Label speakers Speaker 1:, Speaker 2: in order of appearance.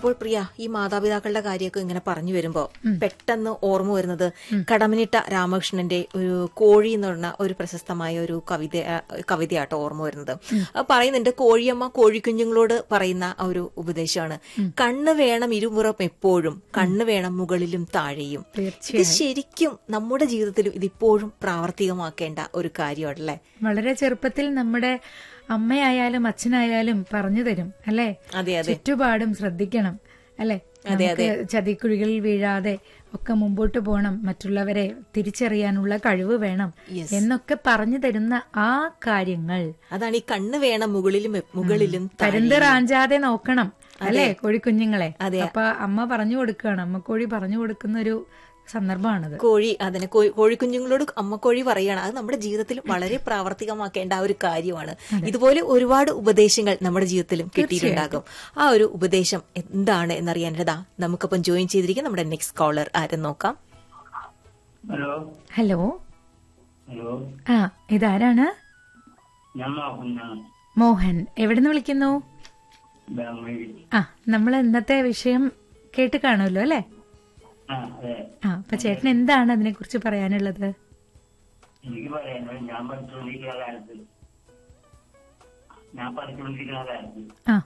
Speaker 1: ഇപ്പോൾ പ്രിയ ഈ മാതാപിതാക്കളുടെ കാര്യമൊക്കെ ഇങ്ങനെ പറഞ്ഞു വരുമ്പോ പെട്ടെന്ന് ഓർമ്മ വരുന്നത് കടമനിട്ട രാമകൃഷ്ണന്റെ ഒരു കോഴി എന്ന് പറഞ്ഞ ഒരു പ്രശസ്തമായ ഒരു കവിത കവിതയാട്ടോ ഓർമ്മ വരുന്നത് അത് പറയുന്നുണ്ട് കോഴിയമ്മ കോഴിക്കുഞ്ഞുങ്ങളോട് പറയുന്ന ആ ഒരു ഉപദേശമാണ് കണ്ണ് വേണം ഇരുപുറം എപ്പോഴും കണ്ണ് വേണം മുകളിലും താഴെയും ഇത് ശരിക്കും നമ്മുടെ ജീവിതത്തിലും ഇതിപ്പോഴും പ്രാവർത്തികമാക്കേണ്ട ഒരു കാര്യമാണല്ലേ
Speaker 2: വളരെ ചെറുപ്പത്തിൽ നമ്മുടെ അമ്മയായാലും അച്ഛനായാലും പറഞ്ഞു തരും അല്ലെ
Speaker 1: അതെ അതെ
Speaker 2: ചുറ്റുപാടും ശ്രദ്ധിക്കണം അല്ലെ നമുക്ക് ചതിക്കുഴികളിൽ വീഴാതെ ഒക്കെ മുമ്പോട്ട് പോകണം മറ്റുള്ളവരെ തിരിച്ചറിയാനുള്ള കഴിവ് വേണം എന്നൊക്കെ പറഞ്ഞു തരുന്ന ആ കാര്യങ്ങൾ
Speaker 1: അതാണ് ഈ കണ്ണ് വേണം മുകളിലും എ- മുകളിലും താഴെയും.
Speaker 2: പരുന്ത് റാഞ്ചാതെ നോക്കണം അല്ലെ കോഴിക്കുഞ്ഞുങ്ങളെ അപ്പൊ അമ്മ പറഞ്ഞു കൊടുക്കുകയാണ് അമ്മക്കോഴി പറഞ്ഞു കൊടുക്കുന്ന ഒരു സന്ദർഭമാണത്
Speaker 1: കോഴി അതിനെ കോഴി- കോഴിക്കുഞ്ഞുങ്ങളോട് അമ്മക്കോഴി പറയാണ് അത് നമ്മുടെ ജീവിതത്തിൽ വളരെ പ്രാവർത്തികമാക്കേണ്ട ആ ഒരു കാര്യമാണ് ഇതുപോലെ ഒരുപാട് ഉപദേശങ്ങൾ നമ്മുടെ ജീവിതത്തിലും കിട്ടിയിട്ടുണ്ടാകും ആ ഒരു ഉപദേശം എന്താണ് എന്നറിയാനതാ നമുക്കപ്പം ജോയിൻ ചെയ്തിരിക്കും നമ്മുടെ നെക്സ്റ്റ് കോളർ ആരും നോക്കാം
Speaker 3: ഹലോ
Speaker 2: ഹലോ
Speaker 3: ഹലോ
Speaker 2: ആ ഇതാരാണ്
Speaker 3: ഞാൻ മോഹനാണ്
Speaker 2: മോഹൻ എവിടുന്ന് വിളിക്കുന്നു
Speaker 3: ബാംഗ്ലൂരിൽ
Speaker 2: ആ നമ്മൾ ഇന്നത്തെ വിഷയം കേട്ട് കാണുമല്ലോ അല്ലെ
Speaker 3: ആ അതെ
Speaker 2: ആ അപ്പൊ ചേട്ടൻ എന്താണ് അതിനെ കുറിച്ച് പറയാനുള്ളത്
Speaker 3: എനിക്ക് പറയാനുള്ളത് ഞാൻ പഠിച്ചുകൊണ്ടിരിക്കുന്ന കാലത്ത് ഞാൻ പഠിച്ചുകൊണ്ടിരിക്കുന്ന കാലത്ത്
Speaker 2: ആ